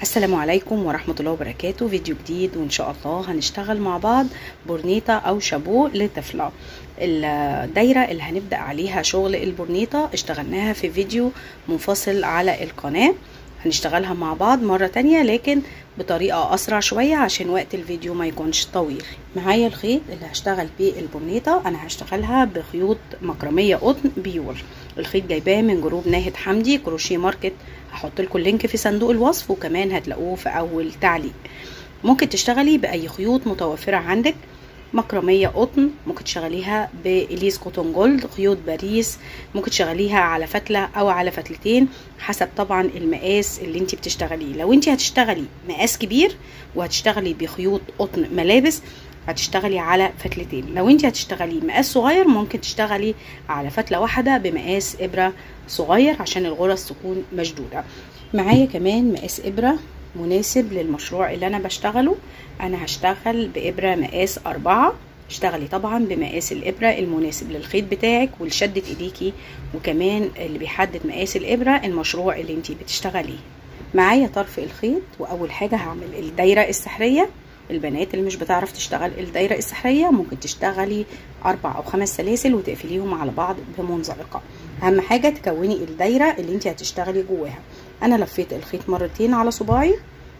السلام عليكم ورحمة الله وبركاته فيديو جديد وإن شاء الله هنشتغل مع بعض بورنيطة أو شابو لطفلة الدايرة اللي هنبدأ عليها شغل البورنيطة اشتغلناها في فيديو منفصل على القناة هنشتغلها مع بعض مرة تانية لكن بطريقة أسرع شوية عشان وقت الفيديو ما يكونش طويل معايا الخيط اللي هشتغل بيه البورنيطة أنا هشتغلها بخيوط مكرمية قطن بيور الخيط جايباه من جروب ناهد حمدي كروشيه ماركت هحط لكم اللينك في صندوق الوصف وكمان هتلاقوه في اول تعليق ممكن تشتغلي باي خيوط متوفره عندك مكرميه قطن ممكن تشغليها باليس كوتون جولد خيوط باريس ممكن تشغليها على فتله او على فتلتين حسب طبعا المقاس اللي انت بتشتغليه لو انت هتشتغلي مقاس كبير وهتشتغلي بخيوط قطن ملابس هتشتغلي على فتلتين لو انت هتشتغلي مقاس صغير ممكن تشتغلي على فتله واحده بمقاس ابره صغير عشان الغرز تكون مشدوده معايا كمان مقاس ابره مناسب للمشروع اللي انا بشتغله انا هشتغل بابره مقاس أربعة اشتغلي طبعا بمقاس الابره المناسب للخيط بتاعك ولشده ايديكي وكمان اللي بيحدد مقاس الابره المشروع اللي انت بتشتغليه معايا طرف الخيط واول حاجه هعمل الدايره السحريه البنات اللي مش بتعرف تشتغل الدايره السحريه ممكن تشتغلي اربع او خمس سلاسل وتقفليهم على بعض بمنزلقه اهم حاجه تكوني الدايره اللي انت هتشتغلي جواها انا لفيت الخيط مرتين على صباعي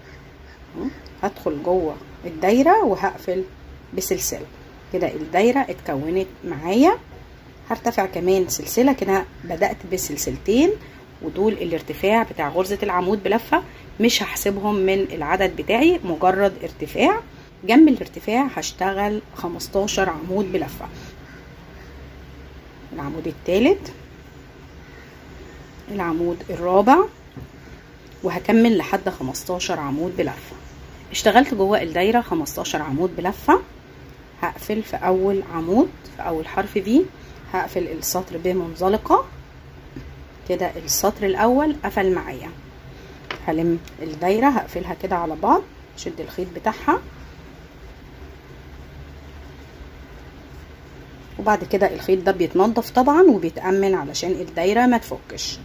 هدخل جوه الدايره وهقفل بسلسله كده الدايره اتكونت معايا هرتفع كمان سلسله كده بدات بسلسلتين ودول الارتفاع بتاع غرزه العمود بلفه مش هحسبهم من العدد بتاعي مجرد ارتفاع جنب الارتفاع هشتغل 15 عمود بلفه العمود الثالث العمود الرابع وهكمل لحد 15 عمود بلفه اشتغلت جوه الدايره 15 عمود بلفه هقفل في اول عمود في اول حرف في هقفل السطر بمنزلقه كده السطر الاول قفل معايا هلم الدايره هقفلها كده على بعض شد الخيط بتاعها وبعد كده الخيط ده بيتنضف طبعا وبيتأمن علشان الدايرة ما تفكش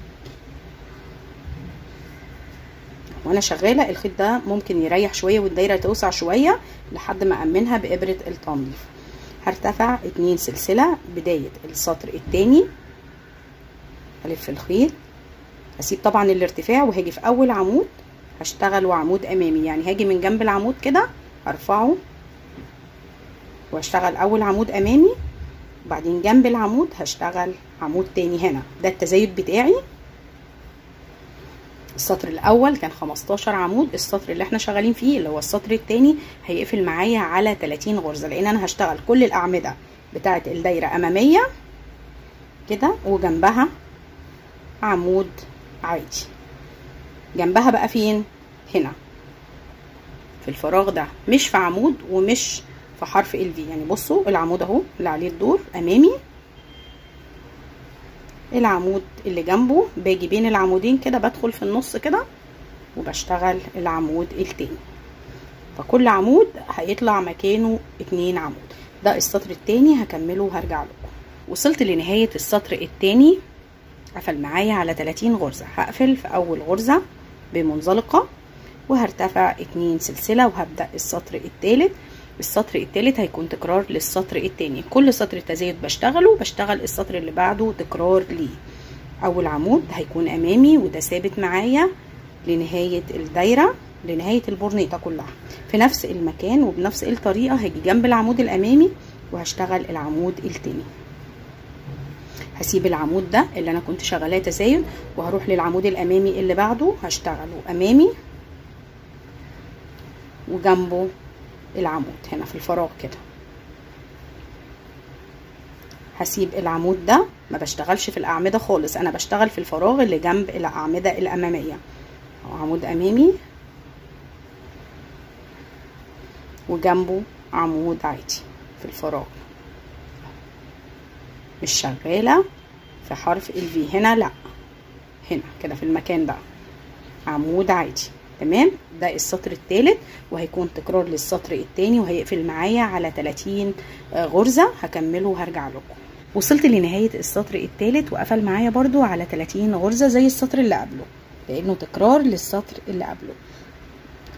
وانا شغالة الخيط ده ممكن يريح شوية والدايرة توسع شوية لحد ما أمنها بإبرة التنظيف هرتفع اتنين سلسلة بداية السطر التاني هلف الخيط هسيب طبعا الارتفاع وهاجي في اول عمود هشتغل عمود امامي يعني هاجي من جنب العمود كده ارفعه واشتغل اول عمود امامي وبعدين جنب العمود هشتغل عمود تاني هنا ده التزايد بتاعي السطر الاول كان 15 عمود السطر اللي احنا شغالين فيه اللي هو السطر التاني هيقفل معايا على 30 غرزه لان انا هشتغل كل الاعمده بتاعه الدايره اماميه كده وجنبها عمود عادي جنبها بقى فين هنا في الفراغ ده مش في عمود ومش في حرف ال في يعني بصوا العمود اهو اللي عليه الدور امامي العمود اللي جنبه باجي بين العمودين كده بدخل في النص كده وبشتغل العمود التاني فكل عمود هيطلع مكانه اتنين عمود ده السطر التاني هكمله وهرجع لكم وصلت لنهاية السطر التاني قفل معايا على 30 غرزة هقفل في أول غرزة بمنزلقة وهرتفع اتنين سلسلة وهبدأ السطر التالت السطر التالت هيكون تكرار للسطر التاني كل سطر تزايد بشتغله بشتغل السطر اللي بعده تكرار ليه أول عمود هيكون أمامي وده ثابت معايا لنهاية الدايرة لنهاية البورنيطة كلها في نفس المكان وبنفس الطريقة هاجي جنب العمود الأمامي وهشتغل العمود التاني هسيب العمود ده اللي انا كنت شغلاه تزايد وهروح للعمود الامامي اللي بعده هشتغله امامي وجنبه العمود هنا في الفراغ كده هسيب العمود ده ما بشتغلش في الاعمده خالص انا بشتغل في الفراغ اللي جنب الاعمده الاماميه عمود امامي وجنبه عمود عادي في الفراغ مش شغالة في حرف ال V هنا لا هنا كده في المكان ده عمود عادي تمام ده السطر الثالث وهيكون تكرار للسطر الثاني وهيقفل معايا على 30 غرزة هكمله وهرجع لكم وصلت لنهاية السطر الثالث وقفل معايا برضو على 30 غرزة زي السطر اللي قبله لانه تكرار للسطر اللي قبله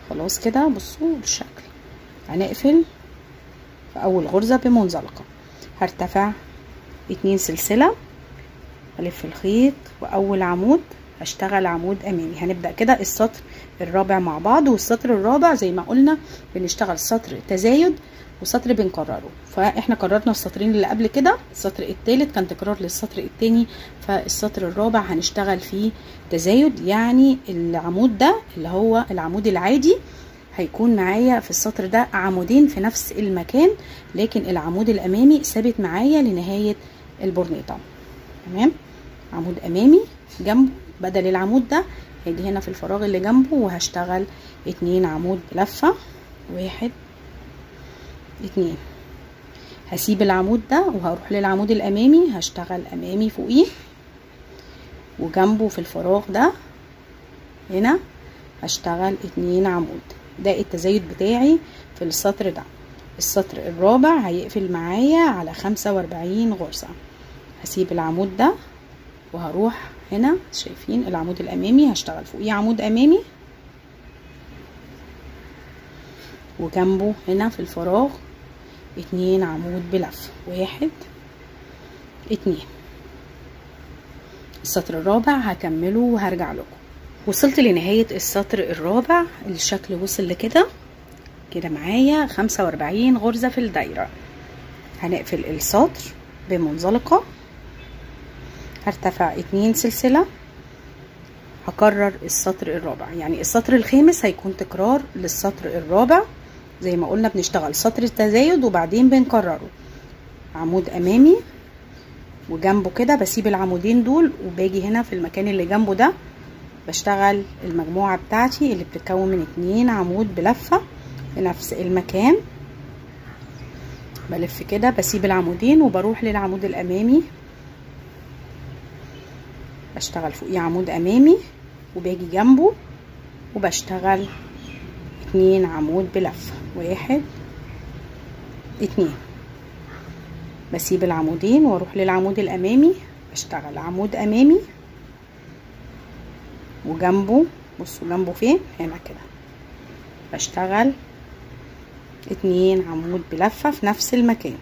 خلاص كده بصوا بالشكل هنقفل في اول غرزة بمنزلقة هرتفع اتنين سلسلة الف الخيط واول عمود هشتغل عمود امامي هنبدأ كده السطر الرابع مع بعض والسطر الرابع زي ما قلنا بنشتغل سطر تزايد وسطر بنكرره فاحنا كررنا السطرين اللي قبل كده السطر الثالث كان تكرار للسطر الثاني فالسطر الرابع هنشتغل فيه تزايد يعني العمود ده اللي هو العمود العادي هيكون معايا في السطر ده عمودين في نفس المكان لكن العمود الامامي ثابت معايا لنهاية البورنيطة تمام عمود امامي جنبه بدل العمود ده هاجي هنا في الفراغ اللي جنبه وهشتغل اتنين عمود لفة واحد اتنين هسيب العمود ده وهروح للعمود الامامي هشتغل امامي فوقيه وجنبه في الفراغ ده هنا هشتغل اتنين عمود ده التزايد بتاعي في السطر ده السطر الرابع هيقفل معايا على خمسة واربعين غرزة هسيب العمود ده وهروح هنا شايفين العمود الامامي هشتغل فوقيه عمود امامي وجنبه هنا في الفراغ اتنين عمود بلف واحد اتنين السطر الرابع هكمله وهرجع لكم وصلت لنهاية السطر الرابع الشكل وصل لكده كده معايا خمسة واربعين غرزة في الدايرة هنقفل السطر بمنزلقة هرتفع اتنين سلسلة هكرر السطر الرابع يعني السطر الخامس هيكون تكرار للسطر الرابع زي ما قلنا بنشتغل سطر التزايد وبعدين بنكرره عمود امامي وجنبه كده بسيب العمودين دول وباجي هنا في المكان اللي جنبه ده بشتغل المجموعة بتاعتي اللي بتتكون من اتنين عمود بلفة في نفس المكان بلف كده بسيب العمودين وبروح للعمود الامامي بشتغل فوقيه عمود امامي وباجي جنبه وبشتغل اتنين عمود بلفة واحد اتنين بسيب العمودين واروح للعمود الامامي بشتغل عمود امامي وجنبه بصوا جنبه فين هنا كده بشتغل اتنين عمود بلفة في نفس المكان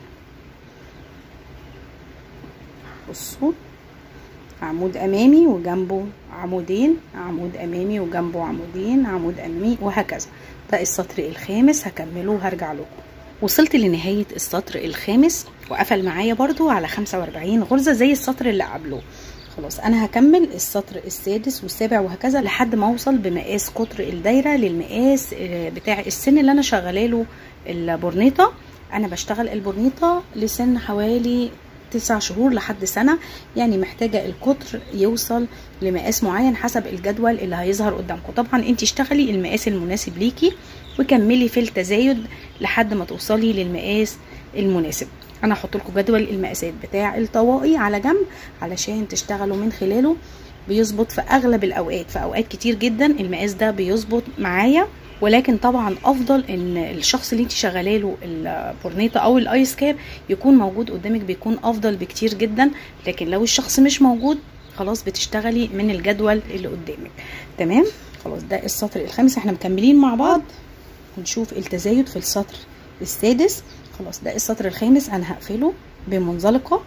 بصوا عمود امامي وجنبه عمودين عمود امامي وجنبه عمودين عمود امامي وهكذا ده السطر الخامس هكمله وهرجع لكم وصلت لنهاية السطر الخامس وقفل معايا برضو على خمسة واربعين غرزة زي السطر اللي قبله خلاص انا هكمل السطر السادس والسابع وهكذا لحد ما اوصل بمقاس قطر الدايرة للمقاس بتاع السن اللي انا شغاله له البورنيطة انا بشتغل البورنيطة لسن حوالي تسع شهور لحد سنة يعني محتاجة القطر يوصل لمقاس معين حسب الجدول اللي هيظهر قدامكم طبعا انت اشتغلي المقاس المناسب ليكي وكملي في التزايد لحد ما توصلي للمقاس المناسب انا هحط لكم جدول المقاسات بتاع الطواقي على جنب علشان تشتغلوا من خلاله بيظبط في اغلب الاوقات في اوقات كتير جدا المقاس ده بيظبط معايا ولكن طبعا افضل ان الشخص اللي انت شغاله له البورنيطه او الايس كاب يكون موجود قدامك بيكون افضل بكتير جدا لكن لو الشخص مش موجود خلاص بتشتغلي من الجدول اللي قدامك تمام خلاص ده السطر الخامس احنا مكملين مع بعض ونشوف التزايد في السطر السادس خلاص ده السطر الخامس انا هقفله بمنزلقه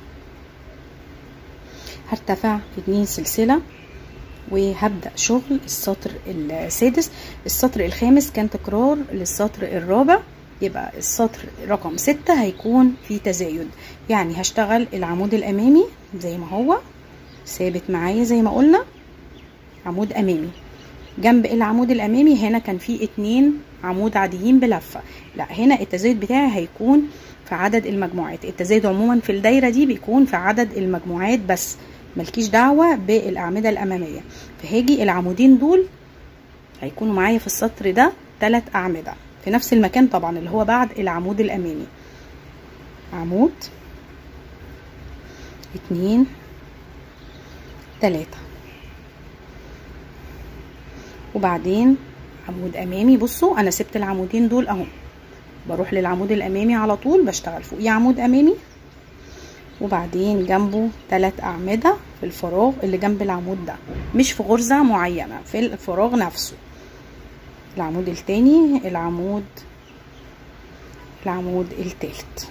هرتفع اتنين سلسله وهبدأ شغل السطر السادس السطر الخامس كان تكرار للسطر الرابع يبقى السطر رقم ستة هيكون في تزايد يعني هشتغل العمود الأمامي زي ما هو ثابت معايا زي ما قلنا عمود أمامي جنب العمود الأمامي هنا كان في اتنين عمود عاديين بلفة لا هنا التزايد بتاعي هيكون في عدد المجموعات التزايد عموما في الدايرة دي بيكون في عدد المجموعات بس ملكيش دعوة بالأعمدة الأمامية فهاجي العمودين دول هيكونوا معايا في السطر ده تلات أعمدة في نفس المكان طبعا اللي هو بعد العمود الأمامي عمود اتنين تلاتة وبعدين عمود أمامي بصوا أنا سبت العمودين دول أهو بروح للعمود الأمامي على طول بشتغل فوقيه عمود أمامي وبعدين جنبه ثلاث أعمدة في الفراغ اللي جنب العمود ده مش في غرزة معينة في الفراغ نفسه العمود التاني العمود العمود التالت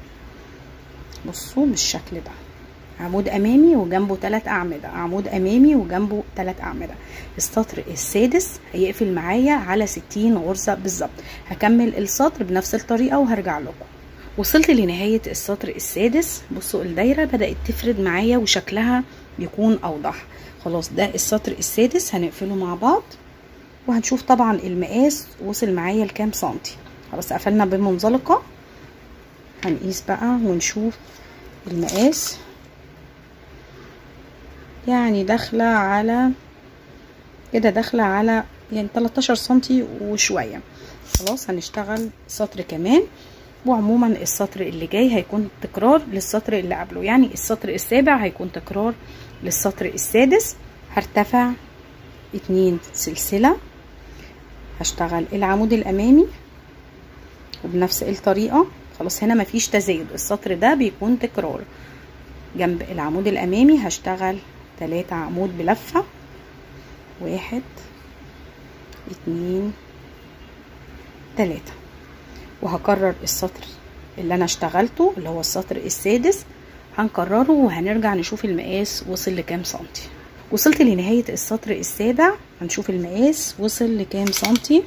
بصوا بالشكل ده عمود امامي وجنبه ثلاث اعمده عمود امامي وجنبه ثلاث اعمده السطر السادس هيقفل معايا على 60 غرزه بالظبط هكمل السطر بنفس الطريقه وهرجع لكم وصلت لنهايه السطر السادس بصوا الدايره بدات تفرد معايا وشكلها يكون اوضح خلاص ده السطر السادس هنقفله مع بعض وهنشوف طبعا المقاس وصل معايا لكام سنتي خلاص قفلنا بالمنزلقه هنقيس بقى ونشوف المقاس يعني داخله على كده داخله على يعني 13 سنتي وشويه خلاص هنشتغل سطر كمان وعموما السطر اللي جاي هيكون تكرار للسطر اللي قبله يعني السطر السابع هيكون تكرار للسطر السادس هرتفع اتنين سلسله هشتغل العمود الامامي وبنفس الطريقه خلاص هنا مفيش تزايد السطر ده بيكون تكرار جنب العمود الامامي هشتغل تلاتة عمود بلفة واحد اتنين تلاتة وهكرر السطر اللي انا اشتغلته اللي هو السطر السادس هنكرره وهنرجع نشوف المقاس وصل لكام سنتي وصلت لنهاية السطر السابع هنشوف المقاس وصل لكام سنتي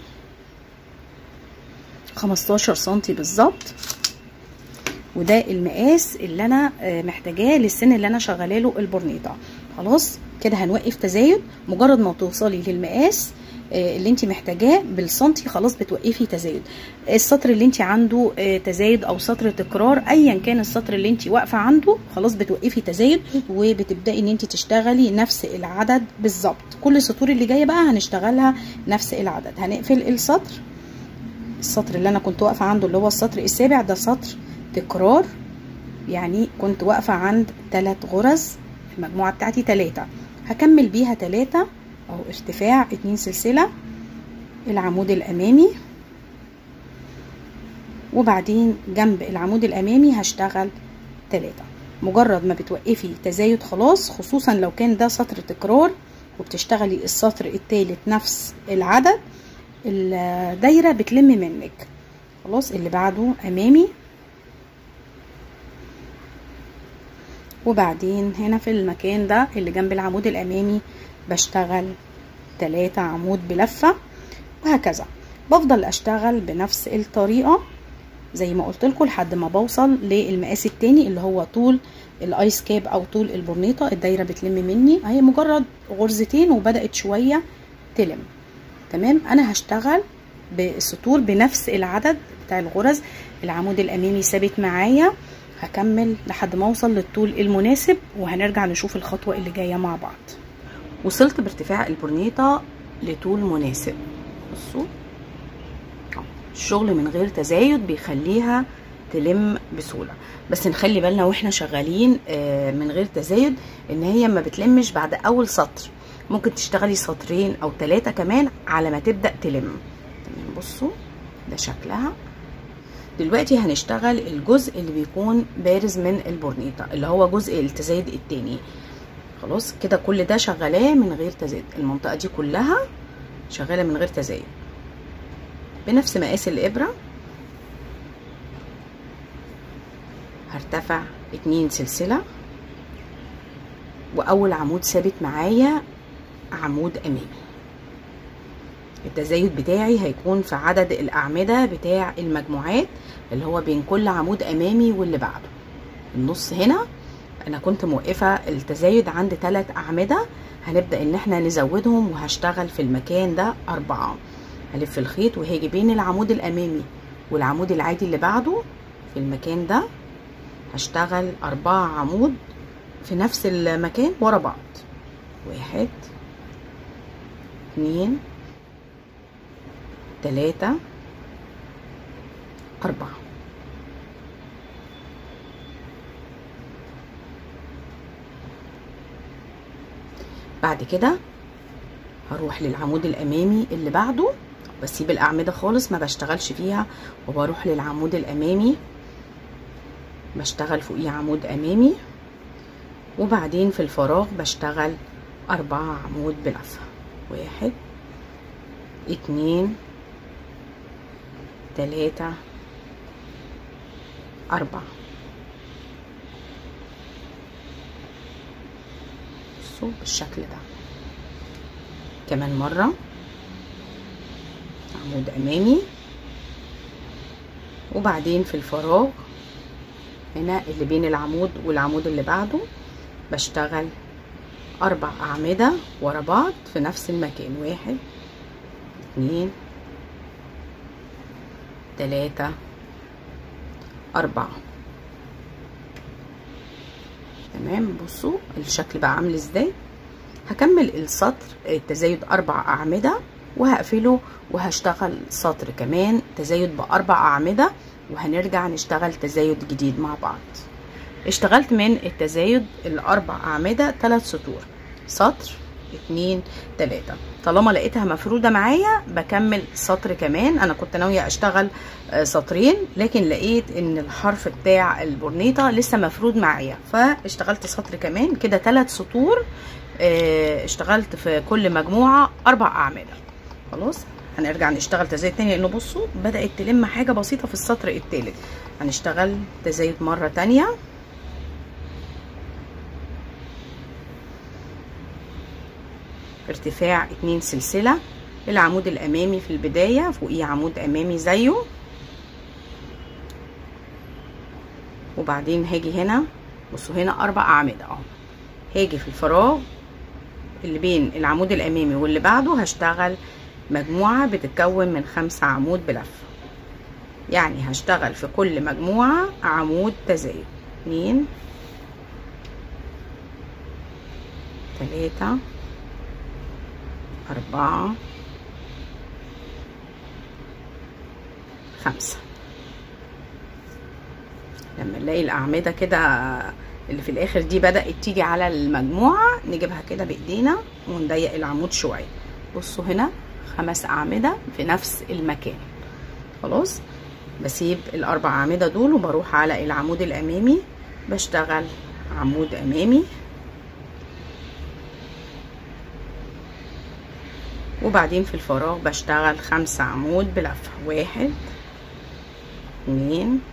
خمستاشر سنتي بالظبط وده المقاس اللي انا محتاجاه للسن اللي انا شغاله له البورنيطه خلاص كده هنوقف تزايد مجرد ما توصلي للمقاس اللي انت محتاجاه بالسنتي خلاص بتوقفي تزايد السطر اللي انت عنده تزايد او سطر تكرار ايا كان السطر اللي انت واقفه عنده خلاص بتوقفي تزايد وبتبداي ان انت تشتغلي نفس العدد بالظبط كل السطور اللي جايه بقى هنشتغلها نفس العدد هنقفل السطر السطر اللي انا كنت واقفه عنده اللي هو السطر السابع ده سطر تكرار يعني كنت واقفه عند ثلاث غرز المجموعه بتاعتي ثلاثة هكمل بيها ثلاثة اهو ارتفاع اتنين سلسله العمود الامامي وبعدين جنب العمود الامامي هشتغل ثلاثة مجرد ما بتوقفي تزايد خلاص خصوصا لو كان ده سطر تكرار وبتشتغلي السطر الثالث نفس العدد الدايره بتلم منك خلاص اللي بعده امامي وبعدين هنا في المكان ده اللي جنب العمود الامامي بشتغل تلاتة عمود بلفة وهكذا بفضل اشتغل بنفس الطريقة زي ما قلت لكم لحد ما بوصل للمقاس التاني اللي هو طول الايس كاب او طول البورنيطة الدايرة بتلم مني اهي مجرد غرزتين وبدأت شوية تلم تمام انا هشتغل بالسطور بنفس العدد بتاع الغرز العمود الامامي ثابت معايا هكمل لحد ما اوصل للطول المناسب وهنرجع نشوف الخطوة اللي جاية مع بعض وصلت بارتفاع البورنيطة لطول مناسب بصوا الشغل من غير تزايد بيخليها تلم بسهولة بس نخلي بالنا واحنا شغالين من غير تزايد ان هي ما بتلمش بعد اول سطر ممكن تشتغلي سطرين او ثلاثة كمان على ما تبدأ تلم تمام بصوا ده شكلها دلوقتي هنشتغل الجزء اللي بيكون بارز من البورنيطة اللي هو جزء التزايد التاني خلاص كده كل ده شغالاه من غير تزايد المنطقة دي كلها شغالة من غير تزايد بنفس مقاس الإبرة هرتفع اتنين سلسلة وأول عمود ثابت معايا عمود أمامي التزايد بتاعي هيكون في عدد الأعمدة بتاع المجموعات اللي هو بين كل عمود أمامي واللي بعده النص هنا أنا كنت موقفة التزايد عند ثلاث أعمدة هنبدأ إن احنا نزودهم وهشتغل في المكان ده أربعة هلف الخيط وهاجي بين العمود الأمامي والعمود العادي اللي بعده في المكان ده هشتغل أربعة عمود في نفس المكان ورا بعض واحد اتنين تلاتة أربعة بعد كده هروح للعمود الأمامي اللي بعده بسيب الأعمدة خالص ما بشتغلش فيها وبروح للعمود الأمامي بشتغل فوقيه عمود أمامي وبعدين في الفراغ بشتغل أربعة عمود بلفة واحد اتنين تلاتة أربعة بصوا بالشكل ده كمان مرة عمود أمامي وبعدين في الفراغ هنا اللي بين العمود والعمود اللي بعده بشتغل أربع أعمدة ورا بعض في نفس المكان واحد اتنين تلاتة أربعة تمام بصوا الشكل بقى عامل ازاي هكمل السطر التزايد أربع أعمدة وهقفله وهشتغل سطر كمان تزايد بأربع أعمدة وهنرجع نشتغل تزايد جديد مع بعض اشتغلت من التزايد الأربع أعمدة ثلاث سطور سطر اتنين تلاتة طالما لقيتها مفرودة معايا بكمل سطر كمان انا كنت ناوية اشتغل سطرين لكن لقيت ان الحرف بتاع البورنيطة لسه مفرود معايا فاشتغلت سطر كمان كده تلات سطور اشتغلت في كل مجموعة اربع اعمدة خلاص هنرجع نشتغل تزايد تاني لانه بصوا بدأت تلم حاجة بسيطة في السطر التالت هنشتغل تزايد مرة تانية ارتفاع اتنين سلسلة العمود الامامي في البداية فوقيه عمود امامي زيه وبعدين هاجي هنا بصوا هنا اربع اعمدة اهو هاجي في الفراغ اللي بين العمود الامامي واللي بعده هشتغل مجموعة بتتكون من خمسة عمود بلفة يعني هشتغل في كل مجموعة عمود تزايد اتنين تلاتة أربعة خمسة لما نلاقي الأعمدة كده اللي في الآخر دي بدأت تيجي على المجموعة نجيبها كده بإيدينا ونضيق العمود شوية بصوا هنا خمس أعمدة في نفس المكان خلاص بسيب الأربع أعمدة دول وبروح على العمود الأمامي بشتغل عمود أمامي وبعدين في الفراغ بشتغل خمسة عمود بلفة واحد اتنين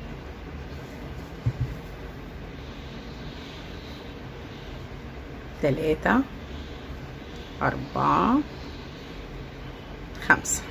تلاتة أربعة خمسة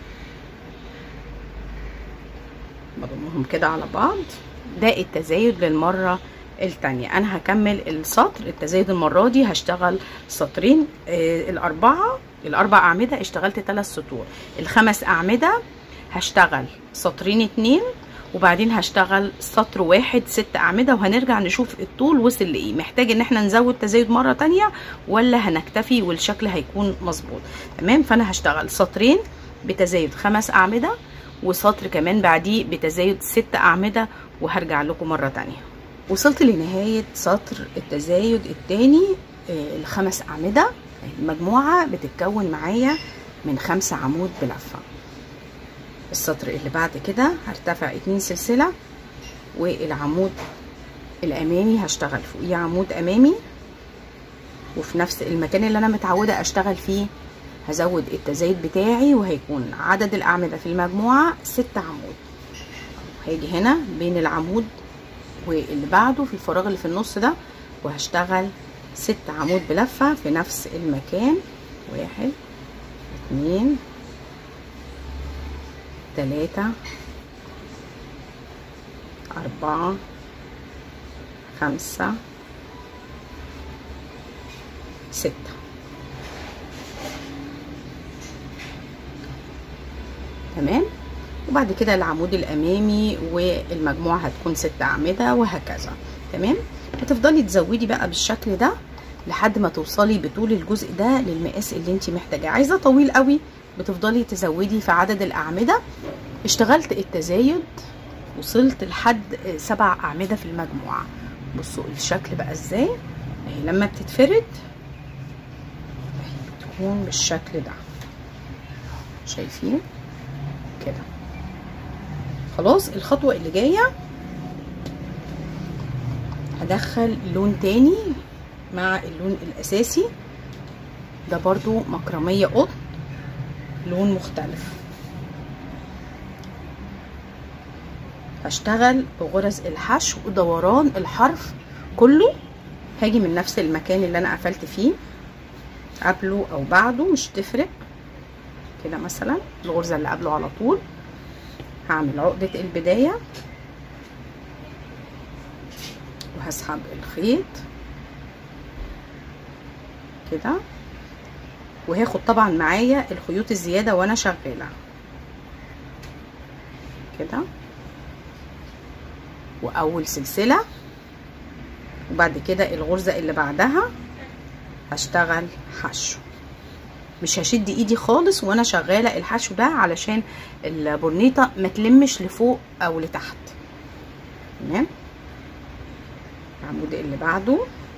بضمهم كده على بعض ده التزايد للمرة التانية انا هكمل السطر التزايد المرة دي هشتغل سطرين آه الاربعة الاربع اعمدة اشتغلت ثلاث سطور الخمس اعمدة هشتغل سطرين اتنين وبعدين هشتغل سطر واحد ست اعمدة وهنرجع نشوف الطول وصل لايه محتاج ان احنا نزود تزايد مرة تانية ولا هنكتفي والشكل هيكون مظبوط تمام فانا هشتغل سطرين بتزايد خمس اعمدة وسطر كمان بعديه بتزايد ست اعمدة وهرجع لكم مرة تانية وصلت لنهاية سطر التزايد التاني آه الخمس أعمدة المجموعة بتتكون معايا من خمسة عمود بلفة السطر اللي بعد كده هرتفع اتنين سلسلة والعمود الأمامي هشتغل فوقيه عمود أمامي وفي نفس المكان اللي أنا متعودة أشتغل فيه هزود التزايد بتاعي وهيكون عدد الأعمدة في المجموعة ست عمود هاجي هنا بين العمود واللي بعده في الفراغ اللي في النص ده وهشتغل ست عمود بلفة في نفس المكان واحد اتنين تلاتة أربعة خمسة ستة تمام وبعد كده العمود الامامي والمجموعه هتكون ست اعمده وهكذا تمام هتفضلي تزودي بقى بالشكل ده لحد ما توصلي بطول الجزء ده للمقاس اللي انت محتاجاه عايزه طويل قوي بتفضلي تزودي في عدد الاعمده اشتغلت التزايد وصلت لحد سبع اعمده في المجموعه بصوا الشكل بقى ازاي اهي لما بتتفرد بتكون بالشكل ده شايفين كده خلاص الخطوة اللي جاية هدخل لون تاني مع اللون الاساسي ده برضو مكرمية قطن لون مختلف هشتغل بغرز الحشو ودوران الحرف كله هاجي من نفس المكان اللي انا قفلت فيه قبله او بعده مش تفرق كده مثلا الغرزة اللي قبله على طول هعمل عقدة البداية وهسحب الخيط كده وهاخد طبعا معايا الخيوط الزيادة وانا شغالة كده واول سلسلة وبعد كده الغرزة اللي بعدها هشتغل حشو مش هشد ايدي خالص وانا شغالة الحشو ده علشان البورنيطة ما تلمش لفوق او لتحت تمام العمود اللي بعده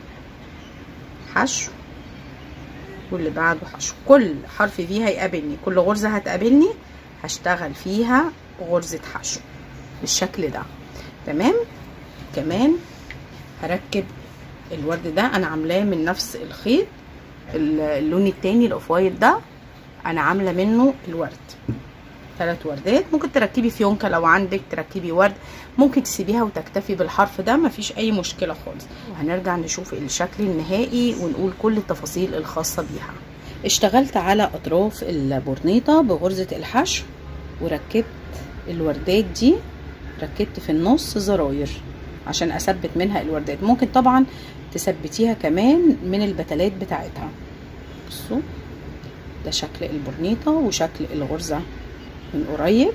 حشو واللي بعده حشو كل حرف فيه هيقابلني كل غرزة هتقابلني هشتغل فيها غرزة حشو بالشكل ده تمام كمان هركب الورد ده انا عاملاه من نفس الخيط اللون التاني الاوف وايت ده انا عامله منه الورد ثلاث وردات ممكن تركبي فيونكه لو عندك تركبي ورد ممكن تسيبيها وتكتفي بالحرف ده مفيش اي مشكله خالص وهنرجع نشوف الشكل النهائي ونقول كل التفاصيل الخاصه بيها اشتغلت على اطراف البورنيطه بغرزه الحشو وركبت الوردات دي ركبت في النص زراير عشان اثبت منها الوردات ممكن طبعا تثبتيها كمان من البتلات بتاعتها بصوا ده شكل البورنيطه وشكل الغرزه من قريب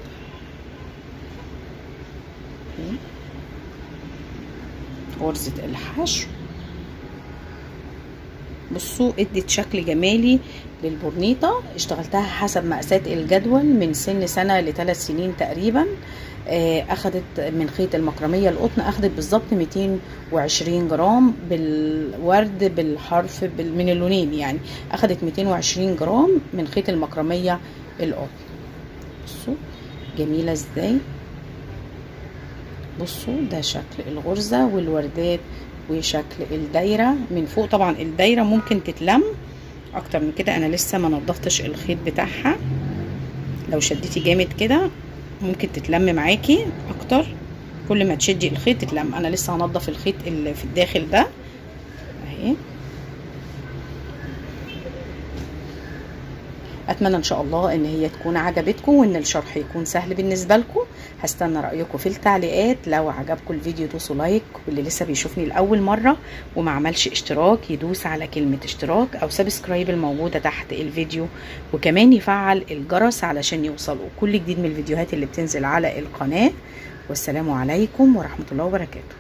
غرزة الحشو بصوا ادت شكل جمالي للبورنيطة اشتغلتها حسب مقاسات الجدول من سن سنة لثلاث سنين تقريبا اخدت من خيط المكرمية القطن اخدت بالظبط 220 جرام بالورد بالحرف بال من اللونين يعني اخدت 220 جرام من خيط المكرمية القطن بصوا جميلة ازاي بصوا ده شكل الغرزة والوردات وشكل الدايرة من فوق طبعا الدايرة ممكن تتلم اكتر من كده انا لسه ما نضفتش الخيط بتاعها لو شديتي جامد كده ممكن تتلم معاكي اكتر كل ما تشدي الخيط تتلم انا لسه هنضف الخيط اللي في الداخل ده اهي اتمنى ان شاء الله ان هي تكون عجبتكم وان الشرح يكون سهل بالنسبه لكم هستنى رايكم في التعليقات لو عجبكم الفيديو دوسوا لايك واللي لسه بيشوفني لاول مره وما عملش اشتراك يدوس على كلمه اشتراك او سبسكرايب الموجوده تحت الفيديو وكمان يفعل الجرس علشان يوصلوا كل جديد من الفيديوهات اللي بتنزل على القناه والسلام عليكم ورحمه الله وبركاته